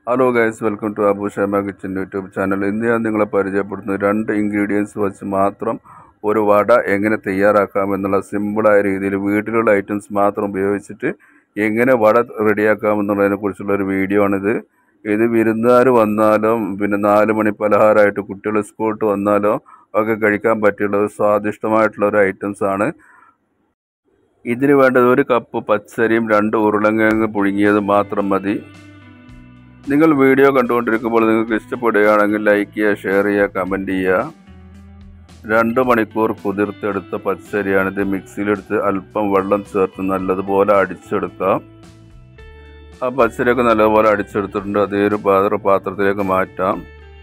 hello guys welcome to Abu Shama kitchen YouTube channel ഇന്ന് ഞാൻ നിങ്ങളെ പരിചയപ്പെടുത്തുന്നത് രണ്ട് ഇൻഗ്രീഡിയൻസ് വെച്ച് മാത്രം ഒരു വട എങ്ങനെ തയ്യാറാക്കാം എന്നുള്ള സിമ്പിളായ രീതിയിൽ വീട്ടിലുള്ള ഐറ്റംസ് മാത്രം ഉപയോഗിച്ചിട്ട് എങ്ങനെ വട റെഡിയാക്കാം എന്നുള്ളതിനെ കുറിച്ചുള്ള ഒരു വീഡിയോ ആണിത് ഇത് വിരുന്നുകാർ വന്നാലും പിന്നെ നാല് മണി പലഹാരമായിട്ട് കുട്ടികൾ സ്കൂളിട്ട് വന്നാലോ ഒക്കെ കഴിക്കാൻ പറ്റിയുള്ള ഒരു സ്വാദിഷ്ടമായിട്ടുള്ള ഒരു ഐറ്റംസ് ആണ് ഇതിന് വേണ്ടത് ഒരു കപ്പ് പച്ചരിയും രണ്ട് ഉരുളങ്കിഴങ്ങ് പുഴുങ്ങിയത് മാത്രം മതി നിങ്ങൾ വീഡിയോ കണ്ടുകൊണ്ടിരിക്കുമ്പോൾ നിങ്ങൾക്ക് ഇഷ്ടപ്പെടുകയാണെങ്കിൽ ലൈക്ക് ചെയ്യുക ഷെയർ ചെയ്യുക കമൻറ്റ് ചെയ്യുക രണ്ട് മണിക്കൂർ കുതിർത്തെടുത്ത പച്ചരിയാണിത് മിക്സിയിലെടുത്ത് അല്പം വെള്ളം ചേർത്ത് നല്ലതുപോലെ അടിച്ചെടുക്കാം ആ പച്ചരിയൊക്കെ നല്ലതുപോലെ അടിച്ചെടുത്തിട്ടുണ്ട് അതേ ഒരു പാത്ര പാത്രത്തിലേക്ക് മാറ്റാം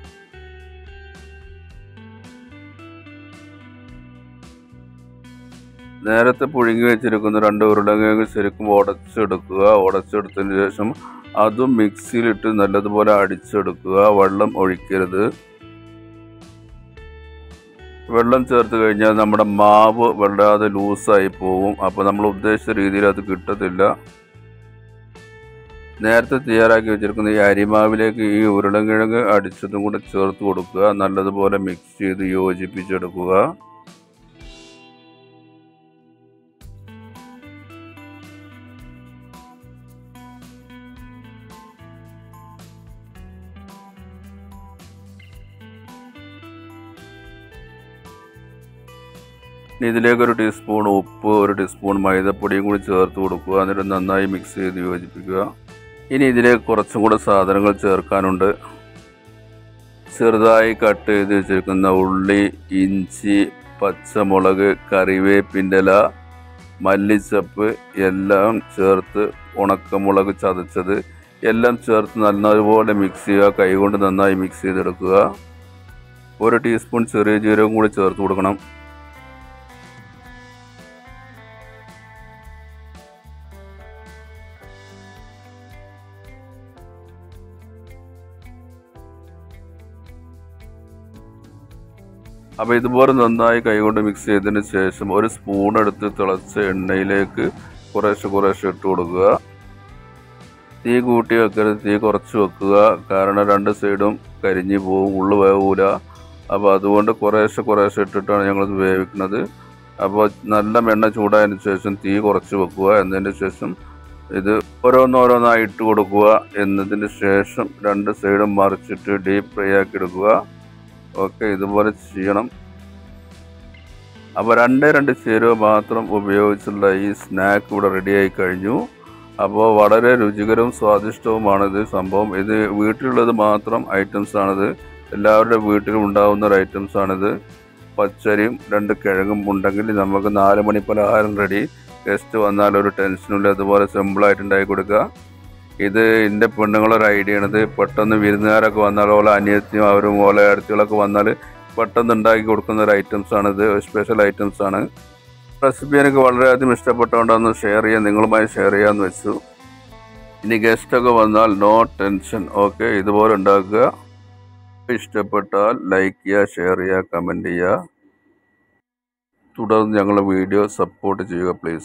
നേരത്തെ പുഴുങ്ങി വെച്ചിരിക്കുന്ന രണ്ട് ഉരുളക്കിഴങ്ങ് ശരിക്കും ഉടച്ചെടുക്കുക ഉടച്ചെടുത്തതിന് ശേഷം അതും മിക്സിയിലിട്ട് നല്ലതുപോലെ അടിച്ചെടുക്കുക വെള്ളം ഒഴിക്കരുത് വെള്ളം ചേർത്ത് കഴിഞ്ഞാൽ നമ്മുടെ മാവ് വല്ലാതെ ലൂസായി പോകും അപ്പോൾ നമ്മൾ ഉദ്ദേശിച്ച രീതിയിൽ അത് കിട്ടത്തില്ല നേരത്തെ തയ്യാറാക്കി വെച്ചിരിക്കുന്ന ഈ അരിമാവിലേക്ക് ഈ ഉരുളക്കിഴങ്ങ് അടിച്ചതും കൂടെ ചേർത്ത് കൊടുക്കുക നല്ലതുപോലെ മിക്സ് ചെയ്ത് യോജിപ്പിച്ചെടുക്കുക ഇനി ഇതിലേക്ക് ഒരു ടീസ്പൂൺ ഉപ്പ് ഒരു ടീസ്പൂൺ മൈദപ്പൊടിയും കൂടി ചേർത്ത് കൊടുക്കുക എന്നിട്ട് നന്നായി മിക്സ് ചെയ്ത് യോജിപ്പിക്കുക ഇനി ഇതിലേക്ക് കുറച്ചും കൂടെ സാധനങ്ങൾ ചേർക്കാനുണ്ട് ചെറുതായി കട്ട് ചെയ്ത് വെച്ചിരിക്കുന്ന ഉള്ളി ഇഞ്ചി പച്ചമുളക് കറിവേപ്പിൻ്റെ ഇല മല്ലിച്ചപ്പ് എല്ലാം ചേർത്ത് ഉണക്കമുളക് ചതച്ചത് എല്ലാം ചേർത്ത് നല്ലതുപോലെ മിക്സ് ചെയ്യുക കൈകൊണ്ട് നന്നായി മിക്സ് ചെയ്തെടുക്കുക ഒരു ടീസ്പൂൺ ചെറിയ ജീരകം കൂടി ചേർത്ത് കൊടുക്കണം അപ്പോൾ ഇതുപോലെ നന്നായി കൈകൊണ്ട് മിക്സ് ചെയ്തതിന് ശേഷം ഒരു സ്പൂൺ എടുത്ത് തിളച്ച എണ്ണയിലേക്ക് കുറേശ്ശെ കുറേശ്ശെ ഇട്ട് കൊടുക്കുക തീ കൂട്ടി വെക്കരുത് തീ കുറച്ച് വെക്കുക കാരണം രണ്ട് സൈഡും കരിഞ്ഞു പോവും ഉള്ളു വേവൂല അപ്പോൾ അതുകൊണ്ട് കുറേശ്ശെ കുറേശ്ശെ ഇട്ടിട്ടാണ് ഞങ്ങളിത് വേവിക്കുന്നത് അപ്പോൾ നല്ല എണ്ണ ചൂടായതിന് ശേഷം തീ കുറച്ച് വെക്കുക എന്നതിന് ശേഷം ഇത് ഓരോന്നോരോന്നായി ഇട്ട് കൊടുക്കുക എന്നതിന് ശേഷം രണ്ട് സൈഡും മറിച്ചിട്ട് ഡീപ്പ് ഫ്രൈ ആക്കി എടുക്കുക ഒക്കെ ഇതുപോലെ ചെയ്യണം അപ്പോൾ രണ്ടേ രണ്ട് ചേരുവ മാത്രം ഉപയോഗിച്ചുള്ള ഈ സ്നാക്ക് ഇവിടെ റെഡിയായി കഴിഞ്ഞു അപ്പോൾ വളരെ രുചികരവും സ്വാദിഷ്ടവുമാണിത് സംഭവം ഇത് വീട്ടിലുള്ളത് മാത്രം ഐറ്റംസ് ആണിത് എല്ലാവരുടെ വീട്ടിലും ഉണ്ടാകുന്ന ഒരു ഐറ്റംസ് ആണിത് പച്ചരിയും രണ്ട് കിഴങ്ങും ഉണ്ടെങ്കിൽ നമുക്ക് നാല് മണി പലഹാരം റെഡി ഗസ്റ്റ് വന്നാൽ ഒരു ടെൻഷനില്ല അതുപോലെ സിമ്പിളായിട്ട് ഉണ്ടാക്കി കൊടുക്കുക ഇത് എൻ്റെ പെണ്ണുങ്ങളൊരു ഐഡിയ ആണിത് പെട്ടെന്ന് വിരുന്നുകാരൊക്കെ വന്നാൽ ഓല അനിയത്തിയും അവരും ഓല അടുത്തുകളൊക്കെ വന്നാൽ പെട്ടെന്ന് ഉണ്ടാക്കി കൊടുക്കുന്ന ഒരു ഐറ്റംസ് ആണിത് സ്പെഷ്യൽ ഐറ്റംസ് ആണ് റെസിപ്പി എനിക്ക് വളരെയധികം ഇഷ്ടപ്പെട്ടുകൊണ്ടൊന്ന് ഷെയർ ചെയ്യാൻ നിങ്ങളുമായി ഷെയർ ചെയ്യാമെന്ന് വെച്ചു ഇനി ഗസ്റ്റൊക്കെ വന്നാൽ നോ ടെൻഷൻ ഓക്കെ ഇതുപോലെ ഉണ്ടാക്കുക ഇഷ്ടപ്പെട്ടാൽ ലൈക്ക് ചെയ്യുക ഷെയർ ചെയ്യുക കമൻറ്റ് ചെയ്യുക തുടർന്ന് ഞങ്ങളുടെ വീഡിയോ സപ്പോർട്ട് ചെയ്യുക പ്ലീസ്